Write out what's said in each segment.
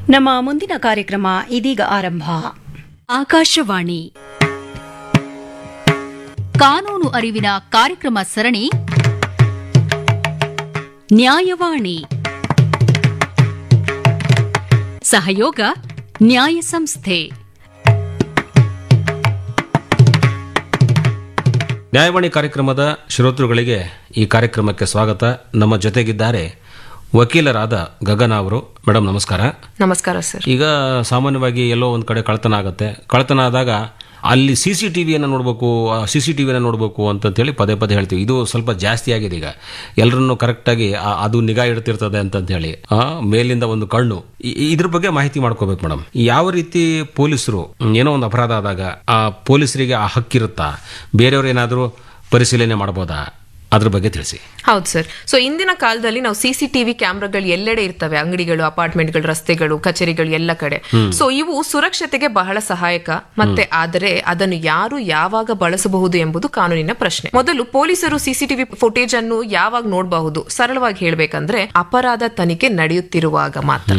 ನಮ್ಮ ಮುಂದಿನ ಕಾರ್ಯಕ್ರಮ ಇದೀಗ ಆರಂಭ ಆಕಾಶವಾಣಿ ಕಾನೂನು ಅರಿವಿನ ಕಾರ್ಯಕ್ರಮ ಸರಣಿ ನ್ಯಾಯವಾಣಿ ಸಹಯೋಗ ನ್ಯಾಯ ಸಂಸ್ಥೆ ನ್ಯಾಯವಾಣಿ ಕಾರ್ಯಕ್ರಮದ ಶ್ರೋತೃಗಳಿಗೆ ಈ ಕಾರ್ಯಕ್ರಮಕ್ಕೆ ಸ್ವಾಗತ ನಮ್ಮ ಜೊತೆಗಿದ್ದಾರೆ ವಕೀಲರಾದ ಗಗನ ಅವರು ಮೇಡಮ್ ನಮಸ್ಕಾರ ನಮಸ್ಕಾರ ಸರ್ ಈಗ ಸಾಮಾನ್ಯವಾಗಿ ಎಲ್ಲೋ ಒಂದು ಕಡೆ ಕಳ್ತನ ಆಗುತ್ತೆ ಕಳ್ತನ ಆದಾಗ ಅಲ್ಲಿ ಸಿ ಸಿ ಟಿ ವಿಯನ್ನು ನೋಡಬೇಕು ಸಿ ಸಿ ಟಿ ವಿಯನ್ನು ನೋಡಬೇಕು ಅಂತಂತೇಳಿ ಪದೇ ಪದೇ ಹೇಳ್ತೀವಿ ಇದು ಸ್ವಲ್ಪ ಜಾಸ್ತಿ ಆಗಿದೆ ಈಗ ಎಲ್ಲರನ್ನು ಕರೆಕ್ಟಾಗಿ ಆ- ಅದು ನಿಗಾ ಇಡ್ತಿರ್ತದೆ ಅಂತಂತೇಳಿ ಆ, ಮೇಲಿಂದ ಒಂದು ಕಣ್ಣು ಈ- ಈ- ಇದ್ರ ಬಗ್ಗೆ ಮಾಹಿತಿ ಮಾಡ್ಕೋಬೇಕು ಮೇಡಮ್ ಯಾವ ರೀತಿ ಪೊಲೀಸರು ಏನೋ ಒಂದು ಅಪರಾಧ ಆದಾಗ ಆ ಪೊಲೀಸರಿಗೆ ಆ ಹಕ್ಕಿರುತ್ತಾ ಬೇರೆಯವ್ರು ಏನಾದರೂ ಪರಿಶೀಲನೆ ಮಾಡ್ಬೋದಾ ಅದ್ರ ಬಗ್ಗೆ ತಿಳಿಸಿ ಹೌದು ಸರ್ ಸೊ ಇಂದಿನ ಕಾಲದಲ್ಲಿ ನಾವು ಸಿ ಸಿ ಟಿವಿ ಕ್ಯಾಮ್ರಾಗಳು ಎಲ್ಲೆಡೆ ಇರ್ತವೆ ಅಂಗಡಿಗಳು ಅಪಾರ್ಟ್ಮೆಂಟ್ಗಳು ರಸ್ತೆಗಳು ಕಚೇರಿಗಳು ಎಲ್ಲ ಕಡೆ ಸೊ ಇವು ಸುರಕ್ಷತೆಗೆ ಬಹಳ ಸಹಾಯಕ ಮತ್ತೆ ಆದರೆ ಅದನ್ನು ಯಾರು ಯಾವಾಗ ಬಳಸಬಹುದು ಎಂಬುದು ಕಾನೂನಿನ ಪ್ರಶ್ನೆ ಮೊದಲು ಪೊಲೀಸರು ಸಿಸಿಟಿವಿ ಫುಟೇಜ್ ಅನ್ನು ಯಾವಾಗ ನೋಡಬಹುದು ಸರಳವಾಗಿ ಹೇಳ್ಬೇಕಂದ್ರೆ ಅಪರಾಧ ತನಿಖೆ ನಡೆಯುತ್ತಿರುವಾಗ ಮಾತ್ರ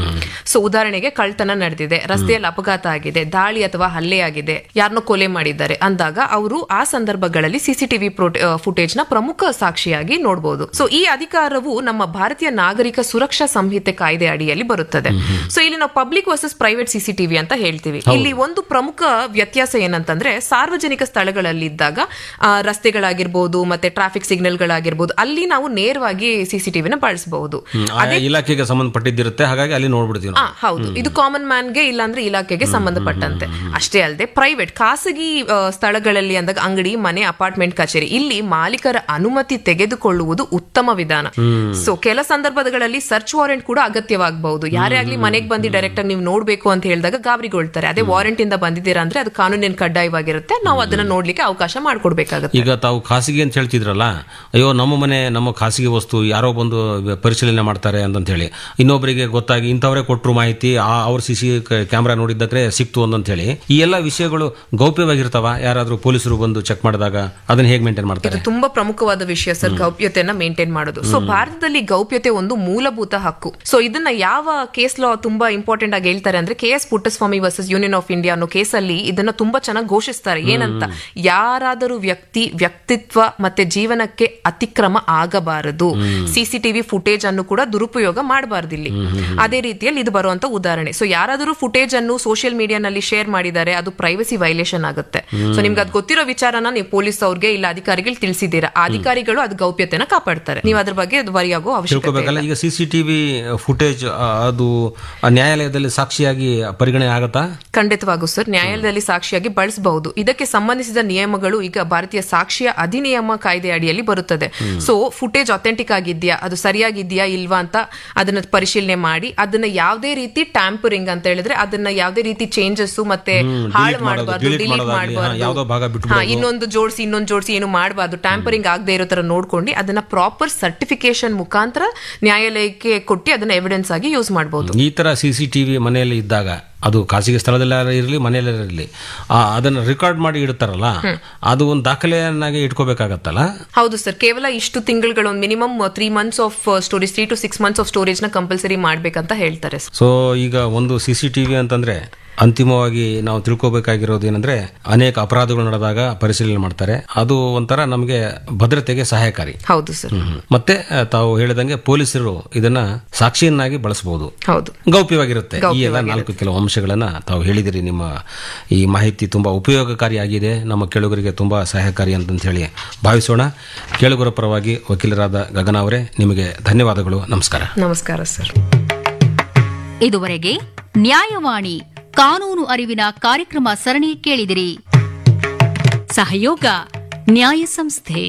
ಸೊ ಉದಾಹರಣೆಗೆ ಕಳ್ತನ ನಡೆದಿದೆ ರಸ್ತೆಯಲ್ಲಿ ಅಪಘಾತ ಆಗಿದೆ ದಾಳಿ ಅಥವಾ ಹಲ್ಲೆ ಆಗಿದೆ ಯಾರನ್ನೋ ಕೊಲೆ ಮಾಡಿದ್ದಾರೆ ಅಂದಾಗ ಅವರು ಆ ಸಂದರ್ಭಗಳಲ್ಲಿ ಸಿಸಿಟಿವಿ ಫುಟೇಜ್ ನ ಪ್ರಮುಖ ಸಾಕ್ಷಿಯಾಗಿ ನೋಡಬಹುದು ಸೊ ಈ ಅಧಿಕಾರವು ನಮ್ಮ ಭಾರತೀಯ ನಾಗರಿಕ ಸುರಕ್ಷಾ ಸಂಹಿತೆ ಕಾಯ್ದೆ ಅಡಿಯಲ್ಲಿ ಬರುತ್ತದೆ ಸೊ ಇಲ್ಲಿ ನಾವು ಪಬ್ಲಿಕ್ ವರ್ಸಸ್ ಪ್ರೈವೇಟ್ ಸಿಸಿಟಿವಿ ಅಂತ ಹೇಳ್ತೀವಿ ಇಲ್ಲಿ ಒಂದು ಪ್ರಮುಖ ವ್ಯತ್ಯಾಸ ಏನಂತಂದ್ರೆ ಸಾರ್ವಜನಿಕ ಸ್ಥಳಗಳಲ್ಲಿ ಇದ್ದಾಗ ಆ, ರಸ್ತೆಗಳಾಗಿರ್ಬೋದು ಮತ್ತೆ ಟ್ರಾಫಿಕ್ ಸಿಗ್ನಲ್ಗಳಾಗಿರ್ಬೋದು ಅಲ್ಲಿ ನಾವು ನೇರವಾಗಿ ಸಿಸಿಟಿವಿನ ಬಳಸಬಹುದು ಆಯಾ ಇಲಾಖೆಗೆ ಸಂಬಂಧಪಟ್ಟಿದ್ದಿರುತ್ತೆ ಹಾಗಾಗಿ ಅಲ್ಲಿ ನೋಡ್ಬಿಡ್ತೀವಿ ಆ, ನಾವು. ಹೌದು ಇದು ಕಾಮನ್ ಮ್ಯಾನ್ಗೆ ಇಲ್ಲಾಂದ್ರೆ ಇಲಾಖೆಗೆ ಸಂಬಂಧಪಟ್ಟಂತೆ ಅಷ್ಟೇ ಅಲ್ಲದೆ ಪ್ರೈವೇಟ್ ಖಾಸಗಿ ಆ, ಸ್ಥಳಗಳಲ್ಲಿ ಅಂದಾಗ ಅಂಗಡಿ ಮನೆ ಅಪಾರ್ಟ್ಮೆಂಟ್ ಕಚೇರಿ ಇಲ್ಲಿ ಮಾಲೀಕರ ಅನುಮತಿ ತೆಗೆದುಕೊಳ್ಳುವುದು ಉತ್ತಮ ವಿಧಾನ ಸೊ ಕೆಲ ಸಂದರ್ಭಗಳಲ್ಲಿ ಸರ್ಚ್ ವಾರೆಂಟ್ ಕೂಡ ಅಗತ್ಯವಾಗಬಹುದು ಯಾರೇ ಆಗ್ಲಿ ಮನೆಗೆ ಬಂದು ಡೈರೆಕ್ಟ್ ಆಗಿ ನೀವು ನೋಡ್ಬೇಕು ಅಂತ ಹೇಳಿದಾಗ ಗಾಬರಿಗೊಳ್ತಾರೆ ಅದೇ ವಾರೆಂಟ್ ಇಂದ ಬಂದಿದ್ದೀರಾ ಅಂದ್ರೆ ಅದು ಕಾನೂನಿನ ಕಡ್ಡಾಯವಾಗಿರುತ್ತೆ ನಾವು ಅದನ್ನ ನೋಡ್ಲಿಕ್ಕೆ ಅವಕಾಶ ಮಾಡ್ಕೊಡ್ಬೇಕಾಗುತ್ತೆ ಈಗ ತಾವು ಖಾಸಗಿ ಅಂತ ಹೇಳ್ತಿದ್ರಲ್ಲ ಅಯ್ಯೋ ನಮ್ಮ ಮನೆ ನಮ್ಮ ಖಾಸಗಿ ವಸ್ತು ಯಾರೋ ಬಂದು ಪರಿಶೀಲನೆ ಮಾಡ್ತಾರೆ ಅಂತಂತ ಹೇಳಿ ಇನ್ನೊಬ್ಬರಿಗೆ ಗೊತ್ತಾಗಿ ಇಂಥವರೇ ಕೊಟ್ಟರು ಮಾಹಿತಿ ಆ ಅವ್ರ ಸಿ ಸಿ ಕ್ಯಾಮ್ರಾ ನೋಡಿದ್ದಕ್ಕೆ ಸಿಕ್ತು ಅಂತ ಹೇಳಿ ಈ ಎಲ್ಲ ವಿಷಯಗಳು ಗೌಪ್ಯವಾಗಿರ್ತಾವ ಯಾರಾದ್ರೂ ಪೊಲೀಸರು ಬಂದು ಚೆಕ್ ಮಾಡಿದಾಗ ಅದನ್ನ ಹೇಗೆ ಮೇಂಟೈನ್ ಮಾಡ್ತಾರೆ ಇದು ತುಂಬಾ ಪ್ರಮುಖವಾದ ವಿಷಯ ಸರ್ ಗೌಪ್ಯತೆಯನ್ನ ಮೇಂಟೈನ್ ಮಾಡೋದು ಸೊ ಭಾರತದಲ್ಲಿ ಗೌಪ್ಯತೆ ಒಂದು ಮೂಲಭೂತ ಹಕ್ಕು ಸೊ ಇದನ್ನ ಯಾವ ಕೇಸ್ ಲಾ ತುಂಬಾ ಇಂಪಾರ್ಟೆಂಟ್ ಆಗಿ ಹೇಳ್ತಾರೆ ಅಂದ್ರೆ K S Puttaswamy versus union of India ಅನ್ನೋ ಕೇಸಲ್ಲಿ ಇದನ್ನ ತುಂಬಾ ಚೆನ್ನಾಗಿ ಘೋಷಿಸ್ತಾರೆ ಏನಂತ ಯಾರಾದರೂ ವ್ಯಕ್ತಿ ವ್ಯಕ್ತಿತ್ವ ಮತ್ತೆ ಜೀವನಕ್ಕೆ ಅತಿಕ್ರಮ ಆಗಬಾರದು ಸಿಸಿಟಿವಿ ಫುಟೇಜ್ ಅನ್ನು ಕೂಡ ದುರುಪಯೋಗ ಮಾಡಬಾರ್ದು ಇಲ್ಲಿ ಅದೇ ರೀತಿಯಲ್ಲಿ ಇದು ಬರುವಂತ ಉದಾಹರಣೆ ಸೊ ಯಾರಾದರೂ ಫುಟೇಜ್ ಅನ್ನು ಸೋಷಿಯಲ್ ಮೀಡಿಯಾನಲ್ಲಿ ಶೇರ್ ಮಾಡಿದ್ದಾರೆ ಅದು ಪ್ರೈವಸಿ ವೈಲೇಷನ್ ಆಗುತ್ತೆ ಸೊ ನಿಮ್ಗೆ ಅದು ಗೊತ್ತಿರೋ ವಿಚಾರನ ನೀವು ಪೊಲೀಸ್ ಅವ್ರಿಗೆ ಇಲ್ಲ ಅಧಿಕಾರಿಗಳು ತಿಳಿಸಿದ್ದೀರಾ ಆ ಅಧಿಕಾರಿಗಳು ಅದು ಗೌಪ್ಯತೆನ ಕಾಪಾಡ್ತಾರೆ ನೀವು ಅದ್ರ ಬಗ್ಗೆ ವರಿಯಾಗೋ ಅವಶ್ಯಕತೆ ತಿಳ್ಕೊಬೇಕಲ್ಲ ಈಗ C C T V footage ಅದು ಆ ನ್ಯಾಯಾಲಯದಲ್ಲಿ ಸಾಕ್ಷಿಯಾಗಿ ಪರಿಗಣನೆ ಆಗತ್ತಾ ಖಂಡಿತವಾಗೂ ಸರ್ ನ್ಯಾಯಾಲಯದಲ್ಲಿ ಸಾಕ್ಷಿಯಾಗಿ ಬಳಸಬಹುದು ಇದಕ್ಕೆ ಸಂಬಂಧಿಸಿದ ನಿಯಮಗಳು ಈಗ ಭಾರತೀಯ ಸಾಕ್ಷಿಯ ಅಧಿನಿಯಮ ಕಾಯ್ದೆ ಅಡಿಯಲ್ಲಿ ಬರುತ್ತದೆ ಸೊ ಫುಟೇಜ್ ಅಥೆಂಟಿಕ್ ಆಗಿದ್ಯಾ ಅದು ಸರಿಯಾಗಿದ್ಯಾ ಇಲ್ವಾ ಅಂತ ಅದನ್ನ ಪರಿಶೀಲನೆ ಮಾಡಿ ಅದನ್ನ ಯಾವುದೇ ರೀತಿ ಟ್ಯಾಂಪರಿಂಗ್ ಅಂತ ಹೇಳಿದ್ರೆ ಅದನ್ನ ಯಾವುದೇ ರೀತಿ ಚೇಂಜಸ್ ಮತ್ತೆ ಹಾಳು delete ಮಾಡೋದು, ಮಾಡಬಾರ್ದು delete ಡಿಲೀಟ್ ಮಾಡೋದಾಗ್ಲಿ, ಹಾ, ಯಾವ್ದೋ ಭಾಗ ಮಾಡಬಾರ್ದು ಬಿಟ್ಬಿಡೋದು. ಇನ್ನೊಂದು ಜೋಡಿಸಿ ಇನ್ನೊಂದು ಜೋಡಿಸಿ ಏನು ಮಾಡಬಾರ್ದು ಟ್ಯಾಂಪರಿಂಗ್ ಆಗದೆ ಇರೋ ತರ ನೋಡ್ಕೊಂಡು ಅದನ್ನ ಪ್ರಾಪರ್ ಸರ್ಟಿಫಿಕೇಶನ್ ಮುಖಾಂತರ ನ್ಯಾಯಾಲಯಕ್ಕೆ ಕೊಟ್ಟು ಅದನ್ನ ಎವಿಡೆನ್ಸ್ ಆಗಿ ಯೂಸ್ ಮಾಡಬಹುದು ಈ ತರ ಸಿ ಸಿ ಟಿ ವಿ ಮನೆಯಲ್ಲಿ ಇದ್ದಾಗ ಅದು ಖಾಸಗಿ ಸ್ಥಳದಲ್ಲೇ ಇರಲಿ ಮನೆಯಲ್ಲೇ ಇರಲಿ ಅದನ್ನು ರೆಕಾರ್ಡ್ ಮಾಡಿ ಇಡ್ತಾರಲ್ಲ ಅದು ಒಂದು ದಾಖಲೆಯನ್ನಾಗಿ ಇಟ್ಕೋಬೇಕಾಗತ್ತಲ್ಲ ಹೌದು ಸರ್ ಕೇವಲ ಇಷ್ಟು ತಿಂಗಳುಗಳು ಒಂದು minimum three months of storage three to six months of storage ನ ಕಂಪಲ್ಸರಿ ಮಾಡ್ಬೇಕಂತ ಹೇಳ್ತಾರೆ sir. ಸೊ ಈಗ ಒಂದು ಸಿ ಸಿ ಟಿ ವಿ ಅಂತಂದ್ರೆ ಅಂತಿಮವಾಗಿ ನಾವು ತಿಳ್ಕೊಬೇಕಾಗಿರೋದು ಏನಂದ್ರೆ ಅನೇಕ ಅಪರಾಧಗಳು ನಡೆದಾಗ ಪರಿಶೀಲನೆ ಮಾಡ್ತಾರೆ ಅದು ಒಂಥರ ನಮಗೆ ಭದ್ರತೆಗೆ ಸಹಾಯಕಾರಿ ಹೌದು ಸರ್ ಹ್ಮ್. ಮತ್ತೆ ಆ, ತಾವು ಹೇಳಿದಂಗೆ ಪೊಲೀಸರು ಇದನ್ನ ಸಾಕ್ಷಿಯನ್ನಾಗಿ ಬಳಸಬಹುದು ಹೌದು ಗೌಪ್ಯವಾಗಿರುತ್ತೆ ಈ ಎಲ್ಲ ನಾಲ್ಕು ಕೆಲವು ಅಂಶಗಳನ್ನ ತಾವು ಹೇಳಿದಿರಿ ನಿಮ್ಮ ಈ ಮಾಹಿತಿ ತುಂಬಾ ಉಪಯೋಗಕಾರಿಯಾಗಿದೆ ನಮ್ಮ ಕೇಳುಗರಿಗೆ ತುಂಬಾ ಸಹಾಯಕಾರಿ ಅಂತಂತ ಹೇಳಿ ಭಾವಿಸೋಣ ಕೇಳುಗರ ಪರವಾಗಿ ವಕೀಲರಾದ ಗಗನ ಅವರೇ ನಿಮಗೆ ಧನ್ಯವಾದಗಳು ನಮಸ್ಕಾರ ನಮಸ್ಕಾರ ಸರ್ ಇದುವರೆಗೆ ನ್ಯಾಯವಾಣಿ ಕಾನೂನು ಅರಿವಿನ ಕಾರ್ಯಕ್ರಮ ಸರಣಿ ಕೇಳಿದಿರಿ ಸಹಯೋಗ ನ್ಯಾಯ ಸಂಸ್ಥೆ